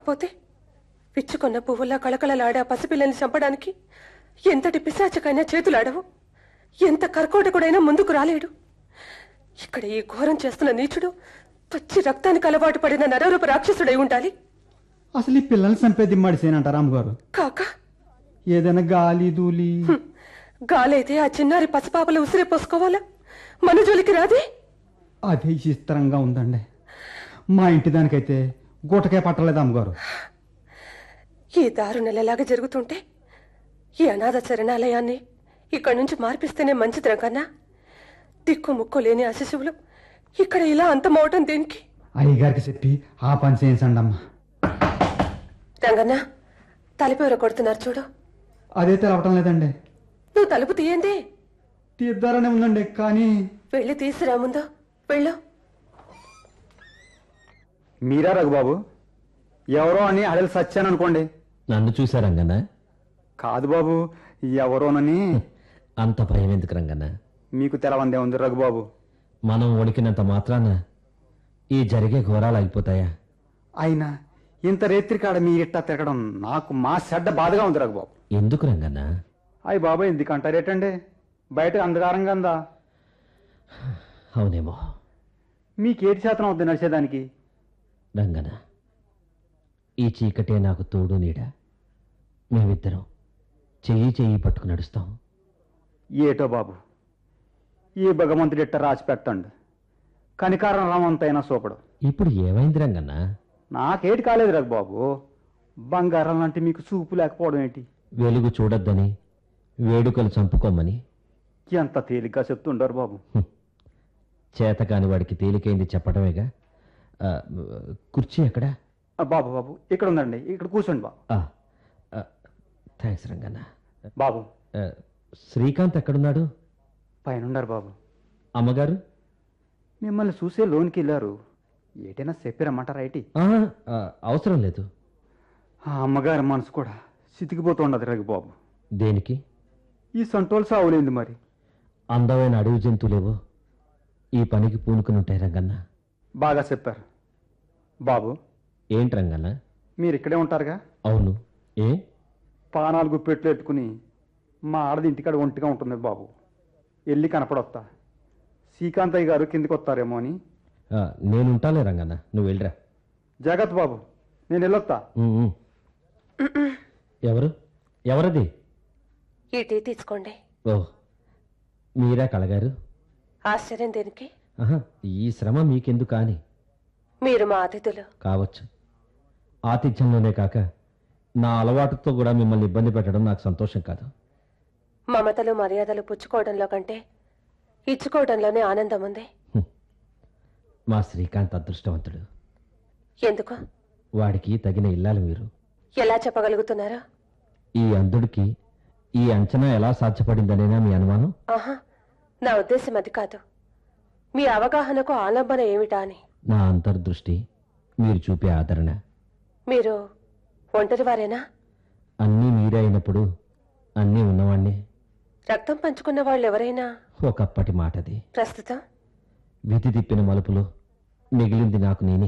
పోతే విచ్చుకొన్న పువ్వులా కళకళలాడే ఆ పసిపిల్లని చంపడానికి ఎంతటి పిశాచకైనా చేతులాడవు ఎంత కర్కోటకుడైనా ముందుకు రాలేడు ఇక్కడ ఈ ఘోరం చేస్తున్న నీచుడు పచ్చి రక్తానికి అలవాటు పడిన నరరూప రాక్షసుడై ఉండాలి అసలు ఈ పిల్లల్ని చంపేది మడిసేనంటారా అమ్మగారు కాక ఏదైనా గాలి దూలి హ్మ్, గాలైతే ఆ చిన్నారి పసిపాపలు ఉసిరే పోసుకోవాలా మన జోలికి రాదే అదే చిత్రంగా ఉందండి మా ఇంటి దానికైతే గుటకే పట్టలేదు అమ్మగారు ఈ దారు నెలలాగా జరుగుతుంటే ఈ అనాథ శరణాలయాన్ని ఇక్కడి నుంచి మార్పిస్తేనే మంచిది రంగన్నా దిక్కు ముక్కు లేని ఆ శిశువులు ఇక్కడ ఇలా అంతమవటం దేనికి అయ్యగారికి చెప్పి ఆ పని చేయించండి అమ్మా రంగన్న తలుపెవరో కొడుతున్నారు చూడు అదే తెలవటం లేదండి నువ్వు తలుపు తీయండి తీద్దారనే ఉందండి కానీ వెళ్ళి తీసిరా ముందు వెళ్ళు మీరా రఘుబాబు ఎవరో అని అడలు సచ్చాను అనుకోండి నన్ను చూసా రంగన్న కాదు బాబు ఎవరోనని అంత భయం ఎందుకు రంగన్న మీకు తెలవందే ఉంది రఘుబాబు మనం వణికినంత మాత్రాన ఈ జరిగే ఘోరాలు అయిపోతాయా అయినా ఇంత రేత్రి కాడ మీరిట్టా తిరగడం నాకు మా చెడ్డ బాధగా ఉంది రఘుబాబు ఎందుకు రంగన్న అయ్యి బాబా ఎందుకు అంటారేటండి బయట అంధకారంగా ఉందా అవునేమో మీకేటి శాతం అవుతుంది నడిచేదానికి రంగన్న ఈ చీకటే నాకు తోడు నీడ మేమిద్దరం చెయ్యి చెయ్యి పట్టుకు నడుస్తాం ఏటో బాబు ఈ భగవంతుడు ఇట్ట రాసి పెట్టండి కనికారం రామంతైనా సూపడు ఇప్పుడు ఏమైంది రంగన్న నాకేటి కాలేదు రఘుబాబు బంగారం లాంటి మీకు చూపు లేకపోవడం ఏంటి వెలుగు చూడొద్దని వేడుకలు చంపుకోమని ఎంత తేలిగ్గా చెప్తుండారు బాబు హ్మ్. చేతకాని వాడికి తేలికైంది చెప్పడమేగా ఆ, కుర్చీ ఎక్కడా ఆ, బాబు బాబు ఇక్కడ ఉందండి ఇక్కడ కూర్చోండి బాబు థ్యాంక్స్ రంగన్న బాబు ఆ, శ్రీకాంత్ ఎక్కడున్నాడు పైన ఉండారు బాబు అమ్మగారు మిమ్మల్ని చూసే లోనికి వెళ్ళారు ఏటైనా చెప్పారమ్మంటారా ఐటి ఆ, ఆ, అవసరం లేదు ఆ అమ్మగారి మనసు కూడా సితికిపోతుండదు రఘుబాబు దేనికి ఈ సంటోలు సావులేంది మరి అందమైన అడవి జంతువులేవో ఈ పనికి పూనుకుని ఉంటాయి రంగన్న బాగా చెప్పారు బాబు ఏంటి రంగన్న మీరు ఇక్కడే ఉంటారుగా అవును ఏ పానాలు గుప్పెట్లు పెట్టుకుని మా ఆడది ఇంటికాడ ఒంటిగా ఉంటుంది బాబు వెళ్ళి కనపడొస్తా శ్రీకాంతయ్య గారు కిందికి వస్తారేమో అని ఆ, నేనుంటాలే రంగన్న నువ్వు వెళ్ళరా జాగ్రత్త బాబు నేను వెళ్ళొస్తా ఉమ్, ఉమ్. ఎవరు ఎవరది ఈ టీ తీసుకోండి ఓ మీరా కలగారు ఆశ్చర్యం దేనికి ఆహా, ఈ శ్రమ మీకెందుకు అని మీరు మా అతిథులు కావచ్చు ఆతిథ్యంలోనే కాక నా అలవాటుతో కూడా మిమ్మల్ని ఇబ్బంది పెట్టడం నాకు సంతోషం కాదు మమతలు మర్యాదలు పుచ్చుకోవడంలో కంటే ఇచ్చుకోవడంలోనే ఆనందం ఉంది మా శ్రీకాంత్ అదృష్టవంతుడు ఎందుకు వాడికి తగిన ఇల్లాలు మీరు ఎలా చెప్పగలుగుతున్నారా ఈ అంధుడికి ఈ అంచనా ఎలా సాధ్యపడిందనేనా మీ అనుమానం ఆహా నా ఉద్దేశం అది కాదు మీ అవగాహనకు ఆలంబన ఏమిటా అని నా అంతర్దృష్టి మీరు చూపే ఆదరణ మీరు ఒంటరి వారేనా అన్నీ మీరే అయినప్పుడు అన్నీ ఉన్నవాణ్ణే రక్తం పంచుకున్న వాళ్ళు ఎవరైనా ఒకప్పటి మాటది ప్రస్తుతం విధి తిప్పిన మలుపులో మిగిలింది నాకు నేనే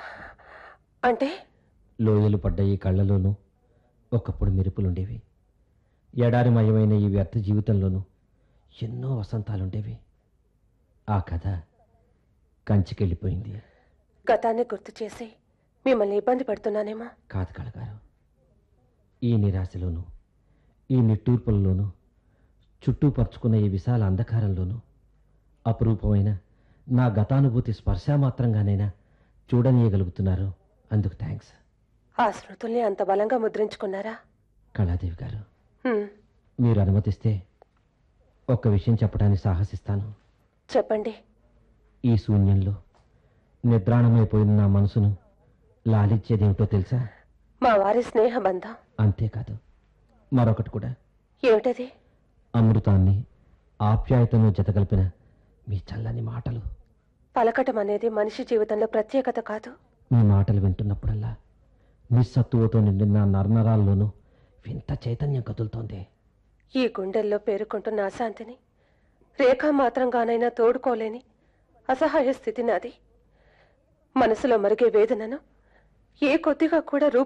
అంటే లోయలు పడ్డ ఈ కళ్ళలోనూ ఒకప్పుడు మెరుపులుండేవి ఎడారిమయమైన ఈ వ్యర్థ జీవితంలోనూ ఎన్నో వసంతాలుండేవి ఆ కథ కంచికెళ్ళిపోయింది గతాన్ని గుర్తు చేసి మిమ్మల్ని ఇబ్బంది పెడుతున్నానేమో కాదు కళగారు ఈ నిరాశలోనూ ఈ నిట్టూర్పులలోనూ చుట్టూ పరుచుకున్న ఈ విశాల అంధకారంలోనూ అపురూపమైన నా గతానుభూతి స్పర్శామాత్రంగానైనా చూడనీయగలుగుతున్నారు అందుకు థ్యాంక్స్ ఆ స్మృతుల్ని అంత బలంగా ముద్రించుకున్నారా కళాదేవి గారు హ్మ్, మీరు అనుమతిస్తే ఒక్క విషయం చెప్పడానికి సాహసిస్తాను చెప్పండి ఈ శూన్యంలో నిద్రాణమైపోయిన నా మనసును లాలిచ్చేదేమిటో తెలుసా మా వారి స్నేహ బంధం అంతేకాదు మరొకటి కూడా ఏమిటది అమృతాన్ని ఆప్యాయతను జతగలిపిన మీ చల్లని మాటలు పలకటం అనేది మనిషి జీవితంలో ప్రత్యేకత కాదు మీ మాటలు వింటున్నప్పుడల్లా నిస్సత్తువతో నిండిన నర్నరాల్లోనూ వింత చైతన్యం కదులుతోంది ఈ గుండెల్లో పేరుకుంటున్న అశాంతిని రేఖా మాత్రంగానైనా తోడుకోలేని అసహాయ స్థితి నాది మనసులో మరిగే వేదనను ఏ కొద్దిగా కూడా రూపు